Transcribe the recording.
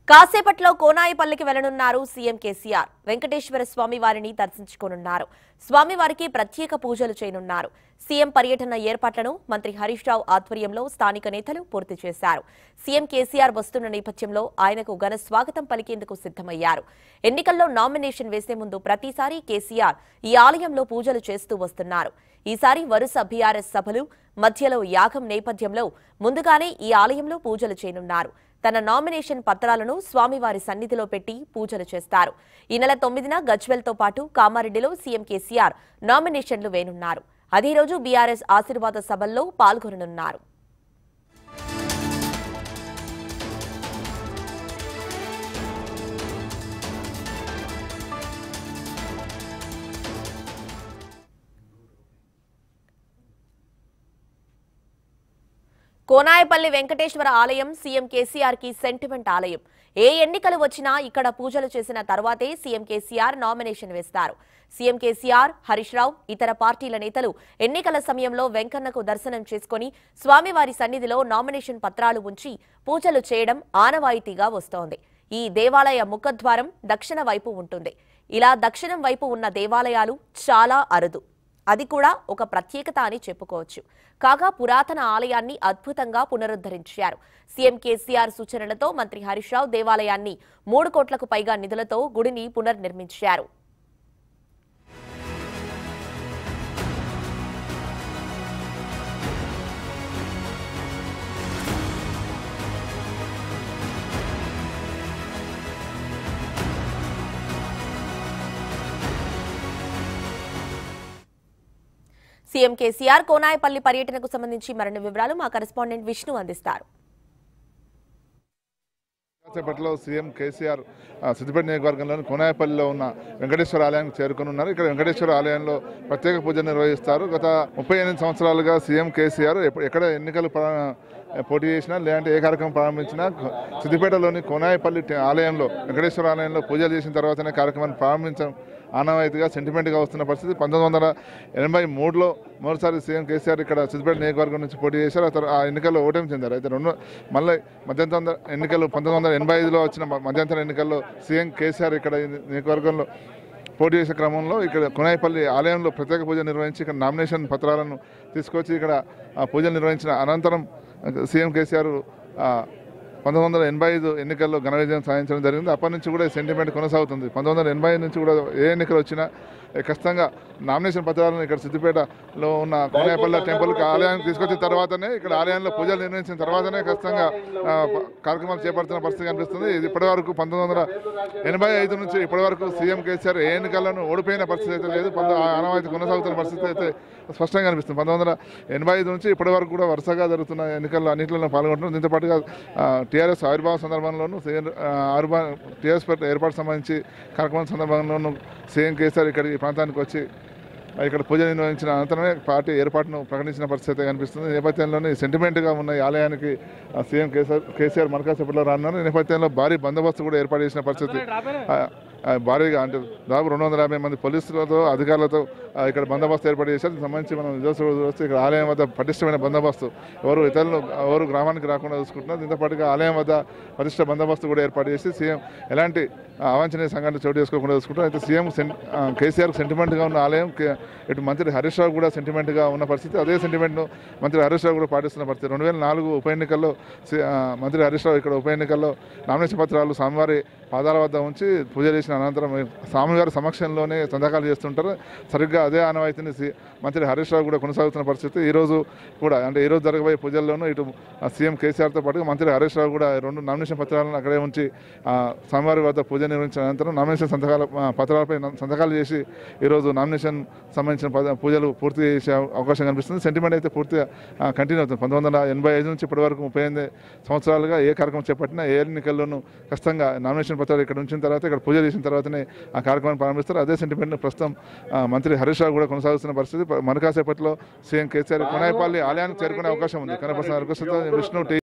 కాసేపట్లో కోనాయిపల్లికి వెళ్లనున్నారు సీఎం కేసీఆర్ వెంకటేశ్వర స్వామి వారిని దర్శించుకోనున్నారు స్వామివారికి ప్రత్యేక పూజలు చేయనున్నారు సీఎం పర్యటన ఏర్పాట్లను మంత్రి హరీష్ రావు ఆధ్వర్యంలో స్థానిక నేతలు పూర్తి చేశారు సీఎం కేసీఆర్ వస్తున్న నేపథ్యంలో ఆయనకు ఘన స్వాగతం పలికేందుకు సిద్దమయ్యారు ఎన్నికల్లో నామినేషన్ వేసే ముందు ప్రతిసారి కేసీఆర్ ఈ ఆలయంలో పూజలు చేస్తూ వస్తున్నారు ఈసారి వరుస బీఆర్ఎస్ సభలు మధ్యలో యాగం నేపథ్యంలో ముందుగానే ఈ ఆలయంలో పూజలు చేయనున్నారు తన నామినేషన్ పత్రాలను స్వామివారి సన్నిధిలో పెట్టి పూజలు చేస్తారు ఈ నెల తొమ్మిదిన గజ్వెల్తో పాటు కామారెడ్డిలో సీఎం కేసీఆర్ నామినేషన్లు వేనున్నారు అదే రోజు బీఆర్ఎస్ ఆశీర్వాద సభల్లో పాల్గొననున్నారు కోనాయపల్లి వెంకటేశ్వర ఆలయం సీఎం కేసీఆర్ కి సెంటిమెంట్ ఆలయం ఏ ఎన్నికలు వచ్చినా ఇక్కడ పూజలు చేసిన తర్వాతే సీఎం కేసీఆర్ నామినేషన్ వేస్తారు సీఎం కేసీఆర్ హరీష్ రావు ఇతర పార్టీల నేతలు ఎన్నికల సమయంలో వెంకన్నకు దర్శనం చేసుకుని స్వామివారి సన్నిధిలో నామినేషన్ పత్రాలు ఉంచి పూజలు చేయడం ఆనవాయితీగా వస్తోంది ఈ దేవాలయ ముఖద్వారం దక్షిణ వైపు ఉంటుంది ఇలా దక్షిణం వైపు ఉన్న దేవాలయాలు చాలా అరుదు అది కూడా ఒక ప్రత్యేకత అని చెప్పుకోవచ్చు కాగా పురాతన ఆలయాన్ని అద్భుతంగా పునరుద్ధరించారు సీఎం కేసీఆర్ సూచనలతో మంత్రి హరీష్ రావు దేవాలయాన్ని మూడు కోట్లకు పైగా నిధులతో గుడిని పునర్నిర్మించారు సీఎం కేసీఆర్ కోనాయపల్లి పర్యటనకు సంబంధించి మరిన్ని వివరాలు మా కరెస్పాండెంట్ విష్ణు అందిస్తారు కాసేపట్లో సీఎం కేసీఆర్ ఆ, సిద్దిపేట నియోజకవర్గంలోని కోనాయపల్లిలో ఉన్న వెంకటేశ్వర ఆలయానికి చేరుకుని ఉన్నారు ఇక్కడ వెంకటేశ్వర ఆలయంలో ప్రత్యేక పూజలు నిర్వహిస్తారు గత ముప్పై ఎనిమిది సంవత్సరాలుగా సీఎం కేసీఆర్ ఎప్పు- ఎక్కడ ఎన్నికలు ప్రా- పోటీ చేసినా లేదంటే ఏ కార్యక్రమం ప్రారంభించినా సిద్దిపేటలోని కోనాయపల్లి ట- ఆలయంలో వెంకటేశ్వర ఆలయంలో పూజలు చేసిన తర్వాతనే కార్యక్రమాన్ని ప్రారంభించడం ఆనవాయితీగా సెంటిమెంట్గా వస్తున్న పరిస్థితి పంతొమ్మిది వందల ఎనభై మూడులో మొదటిసారి సీఎం కేసీఆర్ ఇక్కడ సిద్దిపేట నియోజకవర్గం నుంచి పోటీ చేశారు ఆ తర్వా- ఆ ఎన్నికల్లో ఓటమి చెందారు అయితే రెండు మళ్ళీ మధ్యంతర ఎన్నికలు పంతొమ్మిది వందల ఎనభై ఐదులో వచ్చిన మ- మధ్యంతర ఎన్నికల్లో సీఎం కేసీఆర్ ఇక్కడ ఈ నియోజకవర్గంలో పోటీ చేసే క్రమంలో ఇక్కడ కొనాయిపల్లి ఆలయంలో ప్రత్యేక పూజ నిర్వహించి ఇక్కడ నామినేషన్ పత్రాలను తీసుకొచ్చి ఇక్కడ ఆ పూజలు నిర్వహించిన అనంతరం సీఎం కేసీఆర్ ఆ, పంతొమ్మిది వందల ఎనభై ఐదు ఎన్నికల్లో ఘన విజయం సాధించడం జరిగింది అప్పటి నుంచి కూడా ఈ సెంటిమెంట్ కొనసాగుతుంది పంతొమ్మిది వందల ఎనభై ఐదు నుంచి కూడా ఏ ఎన్నికలు వచ్చినా ఏ ఖచ్చితంగా నామినేషన్ పత్రాలను ఇక్కడ సిద్దిపేటలో ఉన్న కోనేపల్లి టెంపుల్కి ఆలయానికి తీసుకొచ్చిన తర్వాతనే ఇక్కడ ఆలయంలో పూజలు నిర్వహించిన తర్వాతనే ఖచ్చితంగా ఆ, ప- కార్యక్రమాలు చేపడుతున్న పరిస్థితి కనిపిస్తుంది ఇది ఇప్పటివరకు పంతొమ్మిది వందల ఎనభై ఐదు నుంచి ఇప్పటివరకు సీఎం కేసీఆర్ ఏ ఎన్నికలను ఓడిపోయిన పరిస్థితి అయితే లేదు పంత ఆ ఆనవాయితీ కొనసాగుతున్న పరిస్థితి అయితే స్పష్టంగా కనిపిస్తుంది పంతొమ్మిది వందల ఎనభై ఐదు నుంచి ఇప్పటి వరకు కూడా వరుసగా జరుగుతున్న ఎన్నికల్లో అన్నింటిలో పాల్గొంటున్నారు దీంతో పాటుగా టీఆర్ఎస్ ఆవిర్భావ సందర్భంలోనూ సీఎం ఆవిర్భావ టీఆర్ఎస్ పార్టీ ఏర్పాటు సంబంధించి కార్యక్రమం సందర్భంలోనూ సీఎం కేసీఆర్ ఇక్కడ ఈ ప్రాంతానికి వచ్చి ఇక్కడ పూజ నిర్వహించిన అనంతరమే పార్టీ ఏర్పాటును ప్రకటించిన పరిస్థితి కనిపిస్తుంది ఈ నేపథ్యంలోనే సెంటిమెంట్గా ఉన్న ఈ ఆలయానికి ఆ, సీఎం కేసీఆర్ కేసీఆర్ మరకాసేపట్లో రానున్నారు ఈ నేపథ్యంలో భారీ బందోబస్తు కూడా ఏర్పాటు చేసిన పరిస్థితి ఆ, ఆ, భారీగా అంటే దాదాపు రెండు వందల యాభై మంది పోలీసులతో అధికారులతో ఆ, ఇక్కడ బందోబస్తు ఏర్పాటు చేశారు దీనికి సంబంధించి మనం నిదర్శన చూస్తే ఇక్కడ ఆలయం వద్ద పటిష్టమైన బందోబస్తు ఎవరు ఇతరులు ఎవరు గ్రామానికి రాకుండా చూసుకుంటున్నారు దీంతో పాటుగా ఆలయం వద్ద పటిష్ట బందోబస్తు కూడా ఏర్పాటు చేసి సీఎం ఎలాంటి ఆ, అవాంఛనీయ సంఘటన చోటు చేసుకోకుండా చూసుకుంటారు అయితే సీఎం సెన్ ఆ, కేసీఆర్ సెంటిమెంట్గా ఉన్న ఆలయం కే- ఇటు మంత్రి హరీష్ రావు కూడా సెంటిమెంట్గా ఉన్న పరిస్థితి అదే సెంటిమెంట్ను మంత్రి హరీష్ రావు కూడా పాటిస్తున్న పరిస్థితి రెండు వేల నాలుగు ఉప ఎన్నికల్లో సి- ఆ, మంత్రి హరీష్ రావు ఇక్కడ ఉప ఎన్నికల్లో నామినేషన్ పత్రాలు స్వామివారి పాదాల వద్ద ఉంచి పూజ చేసిన అనంతరం స్వామివారి సమక్షంలోనే సంతకాలు చేస్తుంటారు సరిగ్గా అదే ఆనవాయితీని సి- మంత్రి హరీష్ రావు కూడా కొనసాగుతున్న పరిస్థితి ఈ రోజు కూడా అంటే ఈ రోజు జరగబోయే పూజల్లోనూ ఇటు ఆ, సీఎం కేసీఆర్తో పాటుగా మంత్రి హరీష్ రావు కూడా రెండు నామినేషన్ పత్రాలను అక్కడే ఉంచి ఆ, స్వామివారి వద్ద పూజ నిర్వహించిన అనంతరం నామినేషన్ సంతకాల ఆ, పత్రాలపై న- సంతకాలు చేసి ఈరోజు నామినేషన్ సంబంధించిన పద- పూజలు పూర్తి చేసే అవ- అవకాశం కనిపిస్తుంది సెంటిమెంట్ అయితే పూర్తిగా కంటిన్యూ అవుతుంది పంతొమ్మిది వందల ఎనభై ఐదు నుంచి ఇప్పటి వరకు ముప్పై ఎనిమిది సంవత్సరాలుగా ఏ కార్యక్రమం చేపట్టినా ఏ ఎన్నికల్లోనూ ఖచ్చితంగా నామినేషన్ పత్రాలు ఇక్కడ ఉంచిన తర్వాత ఇక్కడ పూజ చేసిన తర్వాతనే ఆ కార్యక్రమాన్ని ప్రారంభిస్తారు అదే సెంటిమెంట్ ప్రస్తుతం ఆ, మంత్రి హరీష్ రావు కూడా కొనసాగుతున్న పరిస్థితి మరికాసేపట్లో సీఎం కేసీఆర్ కొనాయపల్లి ఆలయానికి చేరుకునే అవకాశం ఉంది కనపడుతున్న విష్ణు టీ